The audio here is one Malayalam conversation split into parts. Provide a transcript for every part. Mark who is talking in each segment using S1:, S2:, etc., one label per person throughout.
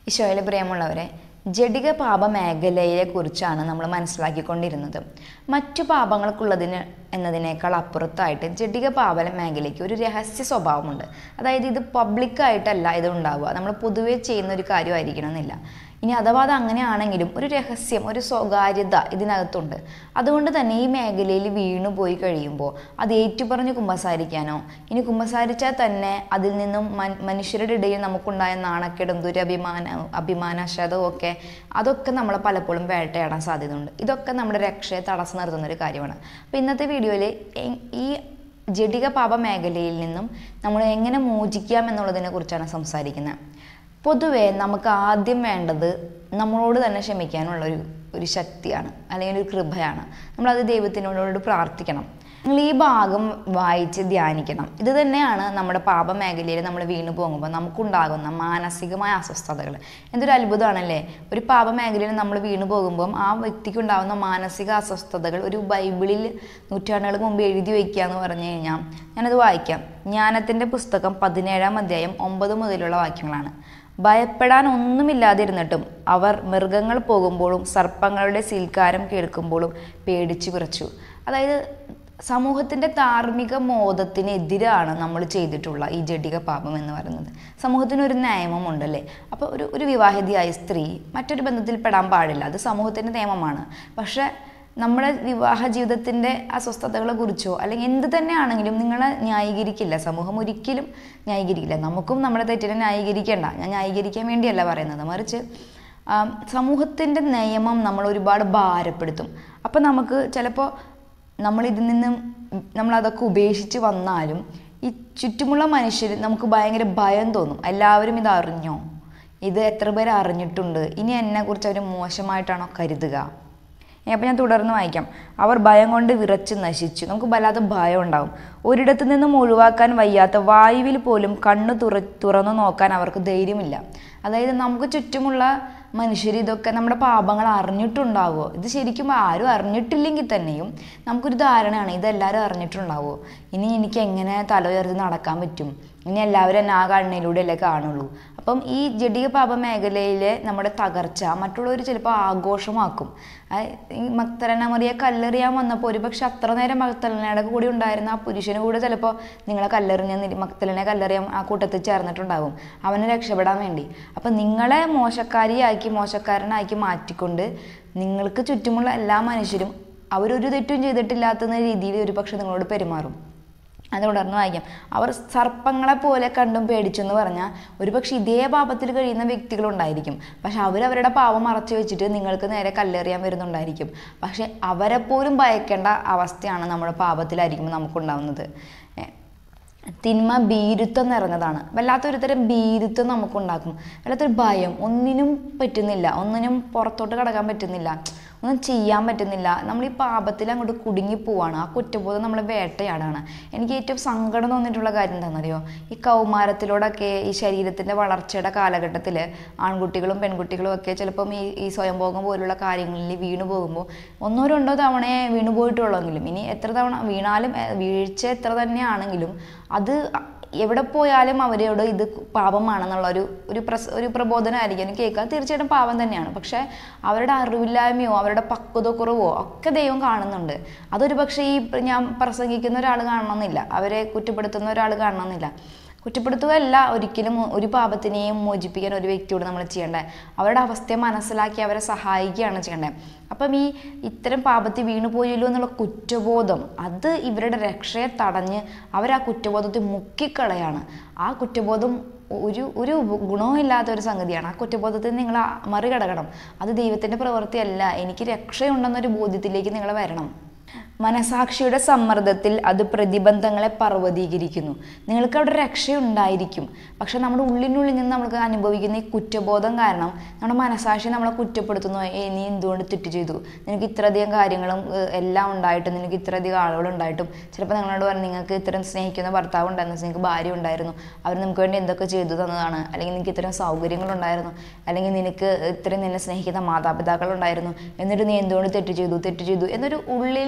S1: ഈശോയിലെ പ്രിയമുള്ളവരെ ജഡിക പാപ മേഖലയെ കുറിച്ചാണ് നമ്മൾ മനസ്സിലാക്കിക്കൊണ്ടിരുന്നത് മറ്റു പാപങ്ങൾക്കുള്ളതിന് എന്നതിനേക്കാൾ അപ്പുറത്തായിട്ട് ജഡിക പാപ മേഖലയ്ക്ക് ഒരു രഹസ്യ സ്വഭാവമുണ്ട് അതായത് ഇത് പബ്ലിക്കായിട്ടല്ല ഇത് ഉണ്ടാവുക നമ്മൾ പൊതുവേ ചെയ്യുന്ന ഒരു കാര്യമായിരിക്കണം എന്നില്ല ഇനി അഥവാ അത് അങ്ങനെയാണെങ്കിലും ഒരു രഹസ്യം ഒരു സ്വകാര്യത ഇതിനകത്തുണ്ട് അതുകൊണ്ട് തന്നെ ഈ മേഖലയിൽ വീണു പോയി കഴിയുമ്പോൾ അത് ഏറ്റുപറഞ്ഞ് കുമ്പസാരിക്കാനോ ഇനി കുമ്പസാരിച്ചാൽ തന്നെ അതിൽ നിന്നും മൻ മനുഷ്യരുടെ ഇടയിൽ നമുക്കുണ്ടായ നാണക്കേടും ദുരഭിമാന അഭിമാനശതവും ഒക്കെ അതൊക്കെ നമ്മളെ പലപ്പോഴും വേട്ടയാടാൻ സാധ്യതയുണ്ട് ഇതൊക്കെ നമ്മുടെ രക്ഷയെ തടസ്സം നിർത്തുന്ന ഒരു കാര്യമാണ് അപ്പോൾ ഇന്നത്തെ വീഡിയോയിൽ ഈ ജഡിക പാപ മേഖലയിൽ നിന്നും നമ്മൾ എങ്ങനെ മോചിക്കാം എന്നുള്ളതിനെ കുറിച്ചാണ് സംസാരിക്കുന്നത് പൊതുവേ നമുക്ക് ആദ്യം വേണ്ടത് നമ്മളോട് തന്നെ ക്ഷമിക്കാനുള്ള ഒരു ഒരു ശക്തിയാണ് അല്ലെങ്കിൽ ഒരു കൃപയാണ് നമ്മളത് ദൈവത്തിനോട് പ്രാർത്ഥിക്കണം നിങ്ങൾ ഈ ഭാഗം വായിച്ച് ധ്യാനിക്കണം ഇത് തന്നെയാണ് നമ്മുടെ പാപ മേഖലയിൽ നമ്മൾ വീണു പോകുമ്പോൾ നമുക്കുണ്ടാകുന്ന മാനസികമായ അസ്വസ്ഥതകൾ എന്തൊരു അത്ഭുതമാണല്ലേ ഒരു പാപ മേഖലയിൽ നമ്മൾ വീണു പോകുമ്പം ആ വ്യക്തിക്ക് ഉണ്ടാകുന്ന മാനസിക അസ്വസ്ഥതകൾ ഒരു ബൈബിളിൽ നൂറ്റാണ്ടുകൾക്ക് മുമ്പ് എഴുതി വയ്ക്കുക എന്ന് പറഞ്ഞു കഴിഞ്ഞാൽ ഞാനത് വായിക്കാം ജ്ഞാനത്തിൻ്റെ പുസ്തകം പതിനേഴാം അധ്യായം ഒമ്പത് മുതലുള്ള വാക്യങ്ങളാണ് ഭയപ്പെടാൻ ഒന്നുമില്ലാതിരുന്നിട്ടും അവർ മൃഗങ്ങൾ പോകുമ്പോഴും സർപ്പങ്ങളുടെ സീൽക്കാരം കേൾക്കുമ്പോഴും പേടിച്ചു വിറച്ചു അതായത് സമൂഹത്തിൻ്റെ ധാർമ്മിക മോദത്തിനെതിരാണ് നമ്മൾ ചെയ്തിട്ടുള്ള ഈ ജഡിക പാപം എന്ന് പറയുന്നത് സമൂഹത്തിന് ഒരു നിയമമുണ്ടല്ലേ അപ്പോൾ ഒരു ഒരു വിവാഹിതയായ സ്ത്രീ മറ്റൊരു ബന്ധത്തിൽ പെടാൻ പാടില്ല അത് സമൂഹത്തിൻ്റെ നിയമമാണ് പക്ഷേ നമ്മുടെ വിവാഹ ജീവിതത്തിൻ്റെ അസ്വസ്ഥതകളെ കുറിച്ചോ അല്ലെങ്കിൽ എന്ത് തന്നെയാണെങ്കിലും നിങ്ങളെ ന്യായീകരിക്കില്ല സമൂഹം ഒരിക്കലും ന്യായീകരിക്കില്ല നമുക്കും നമ്മുടെ തെറ്റിനെ ന്യായീകരിക്കേണ്ട ഞാൻ ന്യായീകരിക്കാൻ വേണ്ടിയല്ല പറയുന്നത് മറിച്ച് സമൂഹത്തിൻ്റെ നിയമം നമ്മൾ ഒരുപാട് ഭാരപ്പെടുത്തും അപ്പം നമുക്ക് ചിലപ്പോൾ നമ്മൾ ഇതിൽ നിന്നും നമ്മളതൊക്കെ ഉപേക്ഷിച്ച് വന്നാലും ഈ ചുറ്റുമുള്ള മനുഷ്യർ നമുക്ക് ഭയങ്കര ഭയം തോന്നും എല്ലാവരും ഇത് അറിഞ്ഞോ ഇത് എത്ര പേര് അറിഞ്ഞിട്ടുണ്ട് ഇനി എന്നെക്കുറിച്ച് അവർ മോശമായിട്ടാണോ കരുതുക അപ്പം ഞാൻ തുടർന്ന് വായിക്കാം അവർ ഭയം കൊണ്ട് വിറച്ച് നശിച്ചു നമുക്ക് വല്ലാത്ത ഭയം ഉണ്ടാവും ഒരിടത്തു നിന്നും ഒഴിവാക്കാൻ വയ്യാത്ത വായുവിൽ പോലും കണ്ണ് തുറ തുറന്നു നോക്കാൻ അവർക്ക് ധൈര്യമില്ല അതായത് നമുക്ക് ചുറ്റുമുള്ള മനുഷ്യർ ഇതൊക്കെ നമ്മുടെ പാപങ്ങൾ അറിഞ്ഞിട്ടുണ്ടാവുമോ ഇത് ശരിക്കും ആരും അറിഞ്ഞിട്ടില്ലെങ്കിൽ തന്നെയും നമുക്കൊരു ധാരണയാണ് ഇതെല്ലാവരും അറിഞ്ഞിട്ടുണ്ടാവുമോ ഇനി എനിക്ക് എങ്ങനെ തല ഉയർത്തി നടക്കാൻ പറ്റും ഇനി എല്ലാവരും എന്നെ ആ കണ്ണിലൂടെയല്ലേ കാണുള്ളൂ അപ്പം ഈ ജഡിക പാപ മേഖലയിലെ നമ്മുടെ തകർച്ച മറ്റുള്ളവർ ചിലപ്പോൾ ആഘോഷമാക്കും ഈ മക്തലന മറിയെ കല്ലെറിയാൻ വന്നപ്പോൾ ഒരുപക്ഷെ അത്ര നേരം മക്തലനയുടെ കൂടി ഉണ്ടായിരുന്ന ആ പുരുഷന് കൂടെ ചിലപ്പോൾ നിങ്ങളെ കല്ലെറിഞ്ഞ മക്തലനെ കല്ലെറിയാൻ ആ കൂട്ടത്തിൽ ചേർന്നിട്ടുണ്ടാവും അവനെ രക്ഷപ്പെടാൻ വേണ്ടി അപ്പം നിങ്ങളെ മോശക്കാരിയാക്കി മോശക്കാരനാക്കി മാറ്റിക്കൊണ്ട് നിങ്ങൾക്ക് ചുറ്റുമുള്ള എല്ലാ മനുഷ്യരും അവരൊരു തെറ്റും ചെയ്തിട്ടില്ലാത്ത രീതിയിൽ ഒരുപക്ഷെ നിങ്ങളോട് പെരുമാറും അത് തുടർന്ന് വായിക്കാം അവർ സർപ്പങ്ങളെ പോലെ കണ്ടും പേടിച്ചു എന്ന് പറഞ്ഞാൽ ഒരുപക്ഷെ ഇതേ പാപത്തിൽ കഴിയുന്ന വ്യക്തികളുണ്ടായിരിക്കും പക്ഷെ അവരവരുടെ പാപം മറച്ചു വെച്ചിട്ട് നിങ്ങൾക്ക് നേരെ കല്ലെറിയാൻ വരുന്നുണ്ടായിരിക്കും പക്ഷെ അവരെ പോലും ഭയക്കേണ്ട അവസ്ഥയാണ് നമ്മുടെ പാപത്തിലായിരിക്കുമ്പോൾ നമുക്കുണ്ടാവുന്നത് തിന്മ ഭീരുത്വം നിറഞ്ഞതാണ് വല്ലാത്തൊരു തരം ഭീരുത്വം നമുക്കുണ്ടാക്കും വല്ലാത്തൊരു ഭയം ഒന്നിനും പറ്റുന്നില്ല ഒന്നിനും പുറത്തോട്ട് കടക്കാൻ പറ്റുന്നില്ല ഒന്നും ചെയ്യാൻ പറ്റുന്നില്ല നമ്മൾ ഈ പാപത്തിൽ അങ്ങോട്ട് കുടുങ്ങി പോവാണ് ആ കുറ്റബോധം നമ്മളെ വേട്ടയാടാണ് എനിക്ക് ഏറ്റവും സങ്കടം തോന്നിയിട്ടുള്ള കാര്യം എന്താണെന്നറിയോ ഈ കൗമാരത്തിലൂടെയൊക്കെ ഈ ശരീരത്തിൻ്റെ വളർച്ചയുടെ കാലഘട്ടത്തിൽ ആൺകുട്ടികളും പെൺകുട്ടികളും ഒക്കെ ചിലപ്പം ഈ ഈ സ്വയംഭോഗം പോലുള്ള കാര്യങ്ങളിൽ വീണു പോകുമ്പോൾ ഒന്നോ രണ്ടോ തവണയെ വീണു പോയിട്ടുള്ളെങ്കിലും ഇനി എത്ര തവണ വീണാലും വീഴ്ച എത്ര തന്നെയാണെങ്കിലും അത് എവിടെ പോയാലും അവരോട് ഇത് പാപമാണെന്നുള്ള ഒരു ഒരു പ്രസ് ഒരു പ്രബോധനമായിരിക്കും എനിക്ക് കേൾക്കാൻ തീർച്ചയായിട്ടും പാപം തന്നെയാണ് പക്ഷേ അവരുടെ അറിവില്ലായ്മയോ അവരുടെ പക്വത കുറവോ ഒക്കെ ദൈവം കാണുന്നുണ്ട് അതൊരു പക്ഷേ ഈ ഞാൻ പ്രസംഗിക്കുന്ന ഒരാൾ കാണണമെന്നില്ല അവരെ കുറ്റപ്പെടുത്തുന്ന ഒരാൾ കാണണമെന്നില്ല കുറ്റപ്പെടുത്തുകയല്ല ഒരിക്കലും ഒരു പാപത്തിനെയും മോചിപ്പിക്കാൻ ഒരു വ്യക്തിയോട് നമ്മൾ ചെയ്യേണ്ടത് അവരുടെ അവസ്ഥയെ മനസ്സിലാക്കി അവരെ സഹായിക്കുകയാണ് ചെയ്യേണ്ടത് അപ്പം ഈ ഇത്തരം പാപത്തിൽ വീണു പോയല്ലോ എന്നുള്ള കുറ്റബോധം അത് ഇവരുടെ രക്ഷയെ തടഞ്ഞ് അവർ ആ കുറ്റബോധത്തെ മുക്കിക്കളയാണ് ആ കുറ്റബോധം ഒരു ഒരു ഗുണവും ഇല്ലാത്ത ഒരു സംഗതിയാണ് ആ കുറ്റബോധത്തെ നിങ്ങൾ മറികടക്കണം അത് ദൈവത്തിൻ്റെ പ്രവൃത്തിയല്ല എനിക്ക് രക്ഷയുണ്ടെന്നൊരു ബോധ്യത്തിലേക്ക് നിങ്ങൾ വരണം മനസാക്ഷിയുടെ സമ്മർദ്ദത്തിൽ അത് പ്രതിബന്ധങ്ങളെ പർവ്വതീകരിക്കുന്നു നിങ്ങൾക്ക് അവിടെ രക്ഷയുണ്ടായിരിക്കും പക്ഷെ നമ്മുടെ ഉള്ളിനുള്ളിൽ നിന്ന് നമുക്ക് അനുഭവിക്കുന്ന ഈ കുറ്റബോധം കാരണം നമ്മുടെ മനസാക്ഷി നമ്മളെ കുറ്റപ്പെടുത്തുന്നു ഏ നീ എന്തുകൊണ്ട് തെറ്റ് ചെയ്തു നിനക്ക് ഇത്രയധികം കാര്യങ്ങളും എല്ലാം ഉണ്ടായിട്ടും നിനക്ക് ഇത്രയധികം ആളുകൾ ഉണ്ടായിട്ടും ചിലപ്പോൾ നിങ്ങളോട് പറഞ്ഞു നിങ്ങൾക്ക് ഇത്രയും സ്നേഹിക്കുന്ന ഭർത്താവ് ഉണ്ടായിരുന്നു നിങ്ങൾക്ക് ഭാര്യ ഉണ്ടായിരുന്നു അവർ നിങ്ങൾക്ക് വേണ്ടി എന്തൊക്കെ ചെയ്തു തന്നതാണ് അല്ലെങ്കിൽ നിനക്ക് ഇത്രയും സൗകര്യങ്ങളുണ്ടായിരുന്നു അല്ലെങ്കിൽ നിനക്ക് ഇത്രയും നിന്നെ സ്നേഹിക്കുന്ന മാതാപിതാക്കൾ ഉണ്ടായിരുന്നു എന്നിട്ട് നീ എന്തുകൊണ്ട് തെറ്റ് ചെയ്തു തെറ്റ് ചെയ്തു എന്നൊരു ഉള്ളിൽ നിന്ന് നമ്മൾ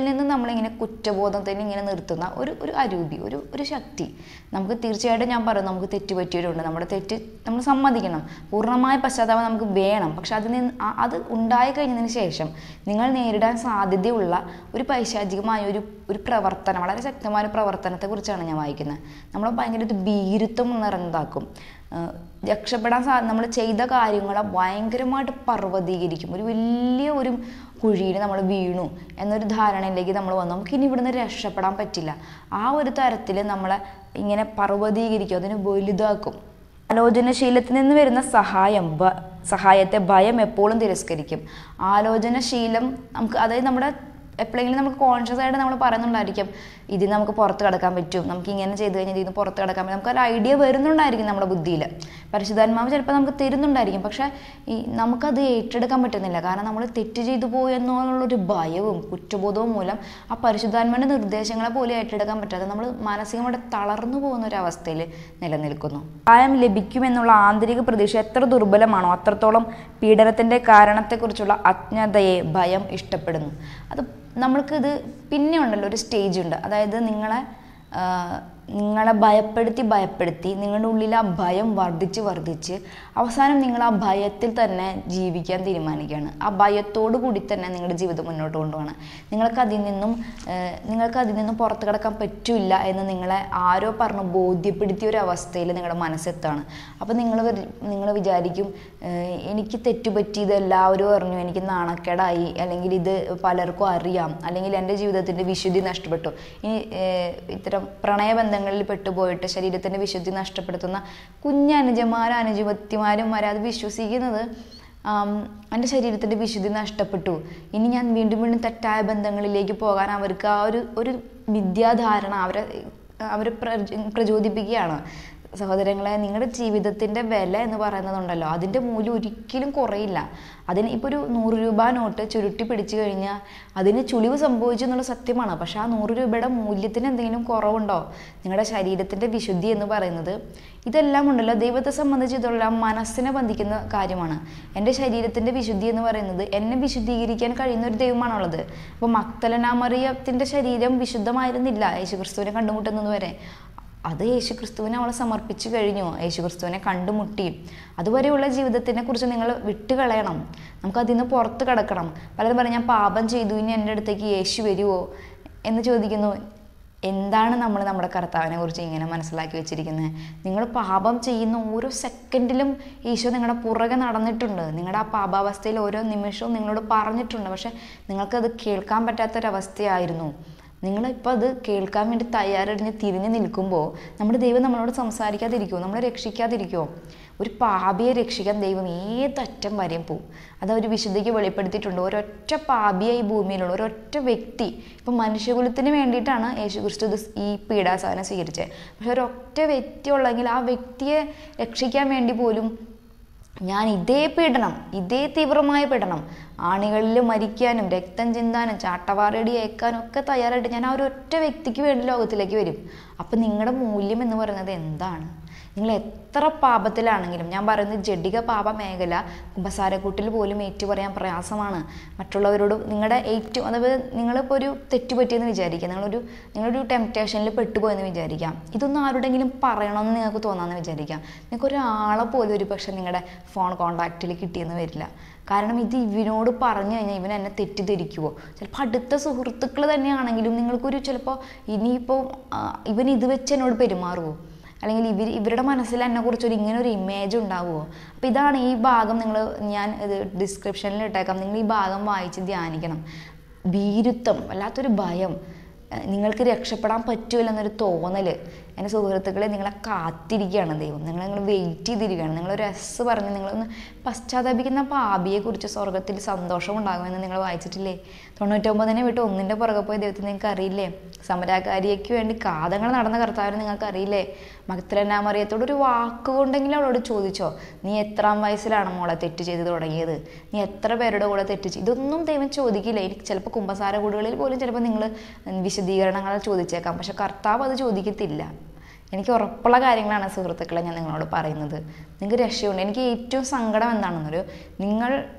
S1: നമ്മളിങ്ങനെ കുറ്റബോധത്തിന് ഇങ്ങനെ നിർത്തുന്ന ഒരു ഒരു അരൂപി ഒരു ഒരു ശക്തി നമുക്ക് തീർച്ചയായിട്ടും ഞാൻ പറയും നമുക്ക് തെറ്റ് പറ്റിയവരുണ്ട് നമ്മുടെ തെറ്റ് നമ്മൾ സമ്മതിക്കണം പൂർണ്ണമായ പശ്ചാത്താപം നമുക്ക് വേണം പക്ഷെ അതിൽ നിന്ന് ആ- അത് ഉണ്ടായി കഴിഞ്ഞതിന് ശേഷം നിങ്ങൾ നേരിടാൻ സാധ്യതയുള്ള ഒരു പൈശാചികമായ ഒരു ഒരു പ്രവർത്തനം വളരെ ശക്തമായ ഒരു പ്രവർത്തനത്തെക്കുറിച്ചാണ് ഞാൻ വായിക്കുന്നത് നമ്മളെ ഭയങ്കര ഒരു ഭീരുത്വം നിറഞ്ഞതാക്കും ആഹ് രക്ഷപ്പെടാൻ സാ നമ്മൾ ചെയ്ത കാര്യങ്ങളെ ഭയങ്കരമായിട്ട് പർവ്വതീകരിക്കും ഒരു വലിയ ഒരു കുഴിയിൽ നമ്മൾ വീണു എന്നൊരു ധാരണയിലേക്ക് നമ്മൾ വന്നു നമുക്ക് ഇനി ഇവിടുന്ന് രക്ഷപ്പെടാൻ പറ്റില്ല ആ ഒരു തരത്തിൽ നമ്മളെ ഇങ്ങനെ പർവ്വതീകരിക്കും അതിനെ വലുതാക്കും ആലോചനശീലത്തിൽ നിന്ന് വരുന്ന സഹായം ഭ- സഹായത്തെ ഭയം എപ്പോഴും തിരസ്കരിക്കും ആലോചനശീലം നമുക്ക് അതായത് നമ്മുടെ എപ്പോഴെങ്കിലും നമുക്ക് കോൺഷ്യസ് ആയിട്ട് നമ്മൾ പറയുന്നുണ്ടായിരിക്കും ഇതിൽ നമുക്ക് പുറത്ത് കിടക്കാൻ പറ്റും നമുക്ക് ഇങ്ങനെ ചെയ്ത് കഴിഞ്ഞാൽ ഇതിൽ നിന്ന് പുറത്ത് കിടക്കാൻ പറ്റും നമുക്ക് ഒരു ഐഡിയ വരുന്നുണ്ടായിരിക്കും നമ്മുടെ ബുദ്ധിയിൽ പരിശുദ്ധാത്മാവ് ചിലപ്പോൾ നമുക്ക് തരുന്നുണ്ടായിരിക്കും പക്ഷേ ഈ നമുക്കത് ഏറ്റെടുക്കാൻ പറ്റുന്നില്ല കാരണം നമ്മൾ തെറ്റ് ചെയ്തു പോയി എന്നുള്ളൊരു ഭയവും കുറ്റബോധവും മൂലം ആ പരിശുദ്ധാത്മാവിൻ്റെ നിർദ്ദേശങ്ങളെ പോലും ഏറ്റെടുക്കാൻ പറ്റാതെ നമ്മൾ മാനസികമായിട്ട് തളർന്നു പോകുന്ന ഒരു അവസ്ഥയിൽ നിലനിൽക്കുന്നു സഹായം ലഭിക്കുമെന്നുള്ള ആന്തരിക പ്രതീക്ഷ എത്ര ദുർബലമാണോ അത്രത്തോളം പീഡനത്തിൻ്റെ കാരണത്തെക്കുറിച്ചുള്ള അജ്ഞതയെ ഭയം ഇഷ്ടപ്പെടുന്നു അത് നമ്മൾക്കിത് പിന്നെ ഉണ്ടല്ലോ ഒരു സ്റ്റേജ് ഉണ്ട് അതായത് നിങ്ങളെ ആ, നിങ്ങളെ ഭയപ്പെടുത്തി ഭയപ്പെടുത്തി നിങ്ങളുടെ ഉള്ളിൽ ആ ഭയം വർദ്ധിച്ച് വർദ്ധിച്ച് അവസാനം നിങ്ങൾ ആ ഭയത്തിൽ തന്നെ ജീവിക്കാൻ തീരുമാനിക്കുകയാണ് ആ ഭയത്തോടു കൂടി തന്നെ നിങ്ങളുടെ ജീവിതം മുന്നോട്ട് കൊണ്ടുപോകണം നിങ്ങൾക്ക് അതിൽ നിന്നും ഏഹ്, നിങ്ങൾക്ക് അതിൽ നിന്നും പുറത്ത് കിടക്കാൻ പറ്റില്ല എന്ന് നിങ്ങളെ ആരോ പറഞ്ഞ് ബോധ്യപ്പെടുത്തിയ ഒരു അവസ്ഥയിൽ നിങ്ങളുടെ മനസ്സെത്താണ് അപ്പോൾ നിങ്ങൾ നിങ്ങൾ വിചാരിക്കും ഏഹ്, എനിക്ക് തെറ്റുപറ്റിയത് എല്ലാവരും അറിഞ്ഞു എനിക്ക് നാണക്കേടായി അല്ലെങ്കിൽ ഇത് പലർക്കും അറിയാം അല്ലെങ്കിൽ എൻ്റെ ജീവിതത്തിൻ്റെ വിശുദ്ധി നഷ്ടപ്പെട്ടു ഇനി ഏഹ്, ഇത്തരം പ്രണയബന്ധങ്ങളിൽ പെട്ടുപോയിട്ട് ശരീരത്തിൻ്റെ വിശുദ്ധി നഷ്ടപ്പെടുത്തുന്ന കുഞ്ഞനുജന്മാരും അനുജപത്തിമാരും വരെ അത് വിശ്വസിക്കുന്നത് ആം, എൻ്റെ ശരീരത്തിൻ്റെ വിശുദ്ധി നഷ്ടപ്പെട്ടു ഇനി ഞാൻ വീണ്ടും വീണ്ടും തെറ്റായ ബന്ധങ്ങളിലേക്ക് പോകാൻ അവർക്ക് ആ ഒരു ഒരു വിദ്യാധാരണ അവരെ അവരെ പ്രച- പ്രചോദിപ്പിക്കുകയാണ് സഹോദരങ്ങളെ നിങ്ങളുടെ ജീവിതത്തിൻ്റെ വില എന്ന് പറയുന്നതുണ്ടല്ലോ അതിൻ്റെ മൂല്യം ഒരിക്കലും കുറയില്ല അതിന് ഇപ്പോൾ ഒരു നൂറ് രൂപ നോട്ട് ചുരുട്ടി പിടിച്ചു കഴിഞ്ഞാൽ അതിന് ചുളിവ് സംഭവിച്ചു എന്നുള്ള സത്യമാണ് പക്ഷെ ആ നൂറ് രൂപയുടെ മൂല്യത്തിന് എന്തെങ്കിലും കുറവുണ്ടോ നിങ്ങളുടെ ശരീരത്തിൻ്റെ വിശുദ്ധി എന്ന് പറയുന്നത് ഇതെല്ലാം ഉണ്ടല്ലോ ദൈവത്തെ സംബന്ധിച്ച് ഇതെല്ലാം മനസ്സിനെ ബന്ധിക്കുന്ന കാര്യമാണ് എൻ്റെ ശരീരത്തിൻ്റെ വിശുദ്ധി എന്ന് പറയുന്നത് എന്നെ വിശുദ്ധീകരിക്കാൻ കഴിയുന്ന ഒരു ദൈവമാണുള്ളത് അപ്പോൾ മക്തലനാമറിയത്തിൻ്റെ ശരീരം വിശുദ്ധമായിരുന്നില്ല യേശുക്രിസ്തുവിനെ കണ്ടുമുട്ടുന്നത് വരെ അത് യേശുക്രിസ്തുവിനെ അവളെ സമർപ്പിച്ചു കഴിഞ്ഞു യേശുക്രിസ്തുവിനെ കണ്ടുമുട്ടി അതുവരെയുള്ള ജീവിതത്തിനെ കുറിച്ച് നിങ്ങൾ വിട്ടുകളയണം നമുക്ക് അതിൽ നിന്ന് പുറത്ത് കിടക്കണം പലരും പറയും ഞാൻ പാപം ചെയ്തു ഇനി എൻ്റെ അടുത്തേക്ക് യേശു വരുമോ എന്ന് ചോദിക്കുന്നു എന്താണ് നമ്മൾ നമ്മുടെ കർത്താവിനെ കുറിച്ച് ഇങ്ങനെ മനസ്സിലാക്കി വെച്ചിരിക്കുന്നത് നിങ്ങൾ പാപം ചെയ്യുന്ന ഓരോ സെക്കൻഡിലും ഈശോ നിങ്ങളുടെ പുറകെ നടന്നിട്ടുണ്ട് നിങ്ങളുടെ ആ പാപാവസ്ഥയിൽ ഓരോ നിമിഷവും നിങ്ങളോട് പറഞ്ഞിട്ടുണ്ട് പക്ഷെ നിങ്ങൾക്കത് കേൾക്കാൻ പറ്റാത്തൊരവസ്ഥയായിരുന്നു നിങ്ങളിപ്പോൾ അത് കേൾക്കാൻ വേണ്ടി തയ്യാറെടുഞ്ഞ് തിരിഞ്ഞ് നിൽക്കുമ്പോൾ നമ്മുടെ ദൈവം നമ്മളോട് സംസാരിക്കാതിരിക്കുമോ നമ്മളെ രക്ഷിക്കാതിരിക്കുമോ ഒരു പാപിയെ രക്ഷിക്കാൻ ദൈവം ഏതറ്റം വരെയും പോവും അത് ഒരു വിശുദ്ധിക്ക് വെളിപ്പെടുത്തിയിട്ടുണ്ട് ഒരൊറ്റ പാപിയെ ഈ ഭൂമിയിലുള്ള ഒരൊറ്റ വ്യക്തി ഇപ്പം മനുഷ്യകുലത്തിന് വേണ്ടിയിട്ടാണ് യേശു ക്രിസ്തു ഇത് ഈ പീഡാസഹനം സ്വീകരിച്ചത് പക്ഷെ ഒരൊറ്റ വ്യക്തി ഉള്ളെങ്കിൽ ആ വ്യക്തിയെ രക്ഷിക്കാൻ വേണ്ടി പോലും ഞാൻ ഇതേ പീഡനം ഇതേ തീവ്രമായ പീഡനം ആണികളിൽ മരിക്കാനും രക്തം ചിന്താനും ചാട്ടവാറടി ഏക്കാനും ഒക്കെ തയ്യാറായിട്ട് ഞാൻ ആ ഒരു ഒറ്റ വ്യക്തിക്ക് വേണ്ടി ലോകത്തിലേക്ക് വരും അപ്പം നിങ്ങളുടെ മൂല്യം എന്ന് പറയുന്നത് എന്താണ് നിങ്ങൾ എത്ര പാപത്തിലാണെങ്കിലും ഞാൻ പറയുന്നത് ജഡിക പാപ മേഖല കുമ്പസാരക്കൂട്ടിൽ പോലും ഏറ്റു പറയാൻ പ്രയാസമാണ് മറ്റുള്ളവരോട് നിങ്ങളുടെ ഏറ്റവും അതായത് നിങ്ങളിപ്പോൾ ഒരു തെറ്റ് പറ്റിയെന്ന് വിചാരിക്കുക നിങ്ങളൊരു നിങ്ങളൊരു ടെംപ്റ്റേഷനിൽ പെട്ടുപോയെന്ന് വിചാരിക്കാം ഇതൊന്നും ആരുടെങ്കിലും പറയണമെന്ന് നിങ്ങൾക്ക് തോന്നാമെന്ന് വിചാരിക്കാം നിങ്ങൾക്ക് ഒരാളെ പോലും ഒരു പക്ഷേ നിങ്ങളുടെ ഫോൺ കോൺടാക്റ്റിൽ കിട്ടിയെന്ന് വരില്ല കാരണം ഇത് ഇവനോട് പറഞ്ഞു കഴിഞ്ഞാൽ ഇവൻ എന്നെ തെറ്റിദ്ധരിക്കുമോ ചിലപ്പോൾ അടുത്ത സുഹൃത്തുക്കൾ തന്നെയാണെങ്കിലും നിങ്ങൾക്കൊരു ചിലപ്പോൾ ഇനിയിപ്പോൾ ആ, ഇവൻ ഇത് വെച്ച് എന്നോട് പെരുമാറുമോ അല്ലെങ്കിൽ ഇവർ ഇവരുടെ മനസ്സിൽ എന്നെ കുറിച്ചൊരു ഇങ്ങനെ ഒരു ഇമേജ് ഉണ്ടാവുമോ അപ്പോൾ ഇതാണ് ഈ ഭാഗം നിങ്ങൾ ഞാൻ ഇത് ഡിസ്ക്രിപ്ഷനിൽ ഇട്ടേക്കാം നിങ്ങൾ ഈ ഭാഗം വായിച്ച് ധ്യാനിക്കണം ഭീരുത്വം വല്ലാത്തൊരു ഭയം ഏഹ് നിങ്ങൾക്ക് രക്ഷപ്പെടാൻ പറ്റുമല്ലെന്നൊരു തോന്നൽ എൻ്റെ സുഹൃത്തുക്കളെ നിങ്ങളെ കാത്തിരിക്കുകയാണ് ദൈവം നിങ്ങൾ നിങ്ങൾ വെയിറ്റ് ചെയ്തിരിക്കുകയാണ് നിങ്ങളൊരു എസ് പറഞ്ഞ് നിങ്ങളൊന്ന് പശ്ചാത്തപിക്കുന്ന പാപിയെക്കുറിച്ച് സ്വർഗത്തിൽ സന്തോഷം ഉണ്ടാകുമെന്ന് നിങ്ങൾ വായിച്ചിട്ടില്ലേ തൊണ്ണൂറ്റൊമ്പതിനെ വിട്ട് ഒന്നിൻ്റെ പുറകെ പോയ ദൈവത്തിന് നിങ്ങൾക്ക് അറിയില്ലേ സമരാകാരിക്ക് വേണ്ടി കാതങ്ങൾ നടന്ന കർത്താവിനെ നിങ്ങൾക്ക് അറിയില്ലേ മക്തലനാമറിയത്തോട് ഒരു വാക്കുകൊണ്ടെങ്കിലും അവളോട് ചോദിച്ചോ നീ എത്രാം വയസ്സിലാണ് മോളെ തെറ്റ് ചെയ്ത് തുടങ്ങിയത് നീ എത്ര പേരുടെ കൂടെ തെറ്റ് ചെയ്തു ഇതൊന്നും ദൈവം ചോദിക്കില്ല എനിക്ക് ചിലപ്പോൾ കുമ്പസാര കൂടുകളിൽ പോലും ചിലപ്പോൾ നിങ്ങൾ വിശദീകരണങ്ങൾ ചോദിച്ചേക്കാം പക്ഷെ കർത്താവ് അത് ചോദിക്കത്തില്ല എനിക്ക് ഉറപ്പുള്ള കാര്യങ്ങളാണ് സുഹൃത്തുക്കളെ ഞാൻ നിങ്ങളോട് പറയുന്നത് നിങ്ങൾക്ക് രക്ഷയുണ്ട് എനിക്ക് ഏറ്റവും സങ്കടം എന്താണെന്നൊരു നിങ്ങൾ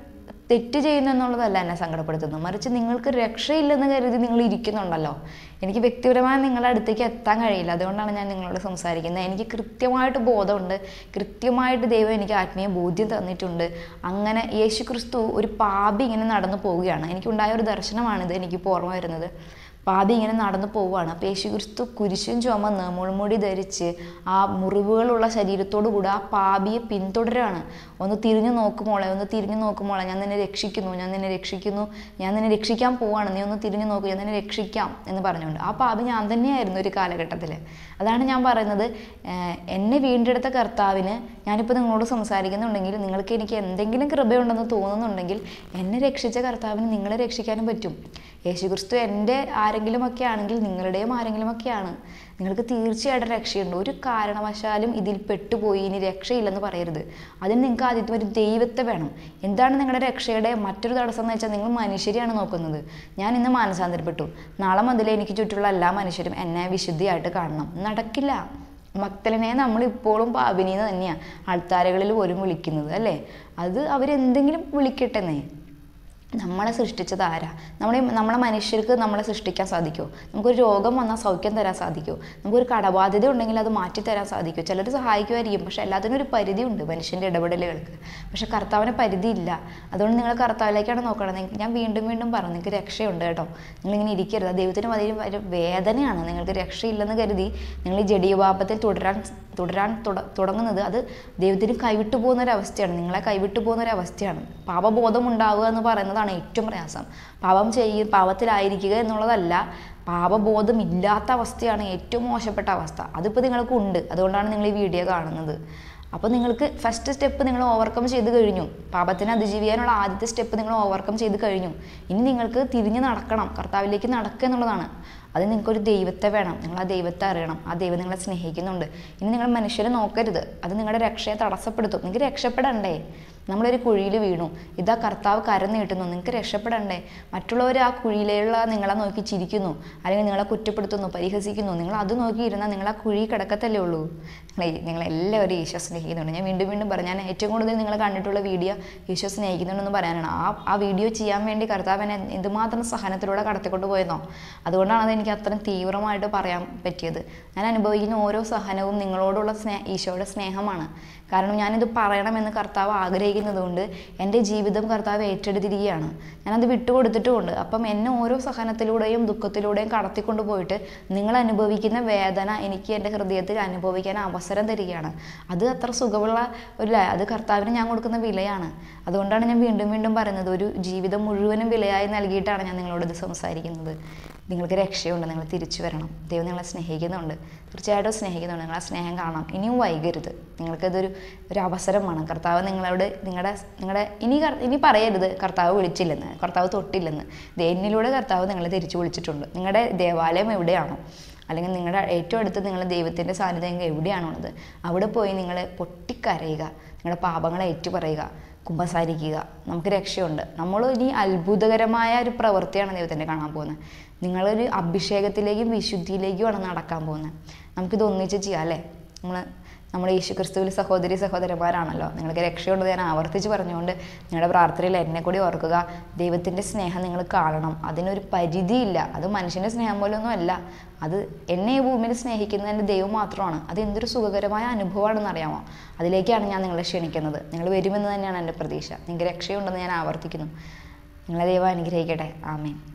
S1: തെറ്റ് ചെയ്യുന്നു എന്നുള്ളതല്ല എന്നെ സങ്കടപ്പെടുത്തുന്നത് മറിച്ച് നിങ്ങൾക്ക് രക്ഷയില്ലെന്ന് കരുതി നിങ്ങൾ ഇരിക്കുന്നുണ്ടല്ലോ എനിക്ക് വ്യക്തിപരമായി നിങ്ങളുടെ അടുത്തേക്ക് എത്താൻ കഴിയില്ല അതുകൊണ്ടാണ് ഞാൻ നിങ്ങളോട് സംസാരിക്കുന്നത് എനിക്ക് കൃത്യമായിട്ട് ബോധമുണ്ട് കൃത്യമായിട്ട് ദൈവം എനിക്ക് ആത്മീയ ബോധ്യം തന്നിട്ടുണ്ട് അങ്ങനെ യേശു ക്രിസ്തു ഒരു പാപി ഇങ്ങനെ നടന്നു പോവുകയാണ് എനിക്കുണ്ടായ ഒരു ദർശനമാണിത് എനിക്കിപ്പോൾ ഓർമ്മ വരുന്നത് പാപി ഇങ്ങനെ നടന്നു പോവുകയാണ് അപ്പോൾ യേശു ക്രിസ്തു കുരിശും ചുമന്ന് മുൾമുടി ധരിച്ച് ആ മുറിവുകളുള്ള ശരീരത്തോടു കൂടി ആ പാപിയെ പിന്തുടരാണ് ഒന്ന് തിരിഞ്ഞു നോക്കുമോളെ ഒന്ന് തിരിഞ്ഞു നോക്കുമോളെ ഞാൻ നിന്നെ രക്ഷിക്കുന്നു ഞാൻ നിന്നെ രക്ഷിക്കുന്നു ഞാൻ നിന്നെ രക്ഷിക്കാൻ പോവാണ് നീ ഒന്ന് തിരിഞ്ഞു നോക്കൂ ഞാൻ നിന്നെ രക്ഷിക്കാം എന്ന് പറഞ്ഞുകൊണ്ട് ആ പാപി ഞാൻ തന്നെയായിരുന്നു ഒരു കാലഘട്ടത്തിൽ അതാണ് ഞാൻ പറയുന്നത് ഏഹ് എന്നെ വീണ്ടെടുത്ത കർത്താവിന് ഞാനിപ്പോൾ നിങ്ങളോട് സംസാരിക്കുന്നുണ്ടെങ്കിൽ നിങ്ങൾക്ക് എനിക്ക് എന്തെങ്കിലും കൃപയുണ്ടെന്ന് തോന്നുന്നുണ്ടെങ്കിൽ എന്നെ രക്ഷിച്ച കർത്താവിന് നിങ്ങളെ രക്ഷിക്കാനും പറ്റും യേശുക്രിസ്തു എൻ്റെ ആരെങ്കിലുമൊക്കെ ആണെങ്കിൽ നിങ്ങളുടെയും ആരെങ്കിലുമൊക്കെയാണ് നിങ്ങൾക്ക് തീർച്ചയായിട്ടും രക്ഷയുണ്ട് ഒരു കാരണവശാലും ഇതിൽ പെട്ടുപോയി ഇനി രക്ഷയില്ലെന്ന് പറയരുത് അതിന് നിങ്ങൾക്ക് ആദ്യത്തെ ഒരു ദൈവത്തെ വേണം എന്താണ് നിങ്ങളുടെ രക്ഷയുടെ മറ്റൊരു തടസ്സം എന്ന് വെച്ചാൽ നിങ്ങൾ മനുഷ്യരെയാണ് നോക്കുന്നത് ഞാൻ ഇന്ന് മാനസാന്തരപ്പെട്ടു നാളെ മുതലേ എനിക്ക് ചുറ്റുള്ള എല്ലാ മനുഷ്യരും എന്നെ വിശുദ്ധിയായിട്ട് കാണണം നടക്കില്ല മക്തലിനെ നമ്മൾ ഇപ്പോഴും പാപിനി എന്ന് തന്നെയാണ് ആൾത്താരകളിൽ പോലും വിളിക്കുന്നത് അല്ലേ അത് അവരെന്തെങ്കിലും വിളിക്കട്ടെന്നേ നമ്മളെ സൃഷ്ടിച്ചത് ആരാ നമ്മളെ നമ്മളെ മനുഷ്യർക്ക് നമ്മളെ സൃഷ്ടിക്കാൻ സാധിക്കുമോ നമുക്കൊരു രോഗം വന്നാൽ സൗഖ്യം തരാൻ സാധിക്കുമോ നമുക്കൊരു കടബാധ്യത ഉണ്ടെങ്കിൽ അത് മാറ്റി തരാൻ സാധിക്കുമോ ചിലർ സഹായിക്കുമായിരിക്കും പക്ഷെ എല്ലാത്തിനും ഒരു പരിധിയുണ്ട് മനുഷ്യൻ്റെ ഇടപെടലുകൾക്ക് പക്ഷെ കർത്താവിന് പരിധിയില്ല അതുകൊണ്ട് നിങ്ങൾ കർത്താവിലേക്കാണ് നോക്കണം നിങ്ങൾക്ക് ഞാൻ വീണ്ടും വീണ്ടും പറഞ്ഞു നിങ്ങൾക്ക് രക്ഷയുണ്ട് കേട്ടോ നിങ്ങളിങ്ങനെ ഇരിക്കരുത് ആ ദൈവത്തിന് അതിന് ഒരു വേദനയാണ് നിങ്ങൾക്ക് രക്ഷയില്ലെന്ന് കരുതി നിങ്ങൾ ഈ ജഡീയപാപത്തിൽ തുടരാൻ തുടരാൻ തുട തുടങ്ങുന്നത് അത് ദൈവത്തിന് കൈവിട്ടു പോകുന്ന ഒരു അവസ്ഥയാണ് നിങ്ങളെ കൈവിട്ടു പോകുന്ന ഒരു അവസ്ഥയാണ് പാപബോധം ഉണ്ടാവുക എന്ന് പറയുന്നതാണ് ഏറ്റവും പ്രയാസം പാപം ചെയ്യ പാപത്തിലായിരിക്കുക എന്നുള്ളതല്ല പാപബോധം ഇല്ലാത്ത അവസ്ഥയാണ് ഏറ്റവും മോശപ്പെട്ട അവസ്ഥ അതിപ്പോൾ നിങ്ങൾക്ക് ഉണ്ട് അതുകൊണ്ടാണ് നിങ്ങൾ ഈ വീഡിയോ കാണുന്നത് അപ്പോൾ നിങ്ങൾക്ക് ഫസ്റ്റ് സ്റ്റെപ്പ് നിങ്ങൾ ഓവർകം ചെയ്ത് കഴിഞ്ഞു പാപത്തിനെ അതിജീവിക്കാനുള്ള ആദ്യത്തെ സ്റ്റെപ്പ് നിങ്ങൾ ഓവർകം ചെയ്ത് കഴിഞ്ഞു ഇനി നിങ്ങൾക്ക് തിരിഞ്ഞ് നടക്കണം കർത്താവിലേക്ക് നടക്കുക എന്നുള്ളതാണ് അത് നിങ്ങൾക്കൊരു ദൈവത്തെ വേണം നിങ്ങൾ ആ ദൈവത്തെ അറിയണം ആ ദൈവം നിങ്ങളെ സ്നേഹിക്കുന്നുണ്ട് ഇനി നിങ്ങൾ മനുഷ്യരെ നോക്കരുത് അത് നിങ്ങളുടെ രക്ഷയെ തടസ്സപ്പെടുത്തും നിങ്ങൾക്ക് രക്ഷപ്പെടണ്ടേ നമ്മളൊരു കുഴിയിൽ വീണു ഇതാ കർത്താവ് കരം നീട്ടുന്നു നിങ്ങൾക്ക് രക്ഷപ്പെടണ്ടേ മറ്റുള്ളവർ ആ കുഴിയിലുള്ള നിങ്ങളെ നോക്കി ചിരിക്കുന്നു അല്ലെങ്കിൽ നിങ്ങളെ കുറ്റപ്പെടുത്തുന്നു പരിഹസിക്കുന്നു നിങ്ങൾ അത് നോക്കി ഇരുന്നാൽ നിങ്ങൾ ആ കുഴി കിടക്കത്തല്ലേ ഉള്ളൂ നിങ്ങളെ നിങ്ങളെല്ലാവരും ഈശോ സ്നേഹിക്കുന്നുണ്ട് ഞാൻ വീണ്ടും വീണ്ടും പറഞ്ഞു ഞാൻ ഏറ്റവും കൂടുതൽ നിങ്ങൾ കണ്ടിട്ടുള്ള വീഡിയോ ഈശോ സ്നേഹിക്കുന്നുണ്ടെന്ന് പറയാനാണ് ആ ആ വീഡിയോ ചെയ്യാൻ വേണ്ടി കർത്താവിനെ എന്തുമാത്രം സഹനത്തിലൂടെ കടത്തിക്കൊണ്ട് പോയെന്നോ അതുകൊണ്ടാണ് അത് എനിക്ക് അത്രയും തീവ്രമായിട്ട് പറയാൻ പറ്റിയത് ഞാൻ അനുഭവിക്കുന്ന ഓരോ സഹനവും നിങ്ങളോടുള്ള സ്നേഹ ഈശോയുടെ സ്നേഹമാണ് കാരണം ഞാനിത് പറയണമെന്ന് കർത്താവ് ആഗ്രഹിക്കുന്നത് കൊണ്ട് എൻ്റെ ജീവിതം കർത്താവ് ഏറ്റെടുത്തിരിക്കുകയാണ് ഞാനത് വിട്ടുകൊടുത്തിട്ടുമുണ്ട് അപ്പം എന്നെ ഓരോ സഹനത്തിലൂടെയും ദുഃഖത്തിലൂടെയും കടത്തിക്കൊണ്ട് പോയിട്ട് നിങ്ങൾ അനുഭവിക്കുന്ന വേദന എനിക്ക് എൻ്റെ ഹൃദയത്തിൽ അനുഭവിക്കാൻ അവസരം തരികയാണ് അത് അത്ര സുഖമുള്ള ഒരു ല- അത് കർത്താവിന് ഞാൻ കൊടുക്കുന്ന വിലയാണ് അതുകൊണ്ടാണ് ഞാൻ വീണ്ടും വീണ്ടും പറയുന്നത് ഒരു ജീവിതം മുഴുവനും വിലയായി നൽകിയിട്ടാണ് ഞാൻ നിങ്ങളോട് ഇത് സംസാരിക്കുന്നത് നിങ്ങൾക്ക് രക്ഷയുണ്ട് നിങ്ങൾ തിരിച്ചു വരണം ദൈവം നിങ്ങളെ സ്നേഹിക്കുന്നുണ്ട് തീർച്ചയായിട്ടും സ്നേഹിക്കുന്നുണ്ട് നിങ്ങൾ ആ സ്നേഹം കാണാം ഇനിയും വൈകരുത് നിങ്ങൾക്കതൊരു ഒരു അവസരമാണ് കർത്താവ് നിങ്ങളോട് നിങ്ങളുടെ നിങ്ങളുടെ ഇനി കർ- ഇനി പറയരുത് കർത്താവ് വിളിച്ചില്ലെന്ന് കർത്താവ് തൊട്ടില്ലെന്ന് ദേ എന്നിലൂടെ കർത്താവ് നിങ്ങളെ തിരിച്ചു വിളിച്ചിട്ടുണ്ട് നിങ്ങളുടെ ദേവാലയം എവിടെയാണോ അല്ലെങ്കിൽ നിങ്ങളുടെ ഏറ്റവും അടുത്ത് നിങ്ങളുടെ ദൈവത്തിൻ്റെ സാന്നിധ്യം എവിടെയാണുള്ളത് അവിടെ പോയി നിങ്ങൾ പൊട്ടിക്കരയുക നിങ്ങളുടെ പാപങ്ങളെ ഏറ്റുപറയുക കുമ്പസാരിക്കുക നമുക്ക് രക്ഷയുണ്ട് നമ്മൾ ഇനി അത്ഭുതകരമായ ഒരു പ്രവൃത്തിയാണ് ദൈവത്തിൻ്റെ കാണാൻ പോകുന്നത് നിങ്ങളൊരു അഭിഷേകത്തിലേക്കും വിശുദ്ധിയിലേക്കുമാണ് നടക്കാൻ പോകുന്നത് നമുക്കിത് ഒന്നിച്ച് ചെയ്യാം അല്ലേ നമ്മൾ നമ്മുടെ യേശു ക്രിസ്തുവിൽ സഹോദരി സഹോദരന്മാരാണല്ലോ നിങ്ങൾക്ക് രക്ഷയുണ്ടെന്ന് ഞാൻ ആവർത്തിച്ച് പറഞ്ഞുകൊണ്ട് നിങ്ങളുടെ പ്രാർത്ഥനയിൽ എന്നെ കൂടി ഓർക്കുക ദൈവത്തിൻ്റെ സ്നേഹം നിങ്ങൾ കാണണം അതിനൊരു പരിധിയില്ല അത് മനുഷ്യൻ്റെ സ്നേഹം പോലൊന്നും അല്ല അത് എന്നെ ഈ ഭൂമിയിൽ സ്നേഹിക്കുന്നത് എൻ്റെ ദൈവം മാത്രമാണ് അത് എന്തൊരു സുഖകരമായ അനുഭവമാണെന്ന് അറിയാമോ അതിലേക്കാണ് ഞാൻ നിങ്ങളെ ക്ഷണിക്കുന്നത് നിങ്ങൾ വരുമെന്ന് തന്നെയാണ് എൻ്റെ പ്രതീക്ഷ നിങ്ങൾക്ക് രക്ഷയുണ്ടെന്ന് ഞാൻ ആവർത്തിക്കുന്നു നിങ്ങളെ ദൈവം അനുഗ്രഹിക്കട്ടെ ആമേൻ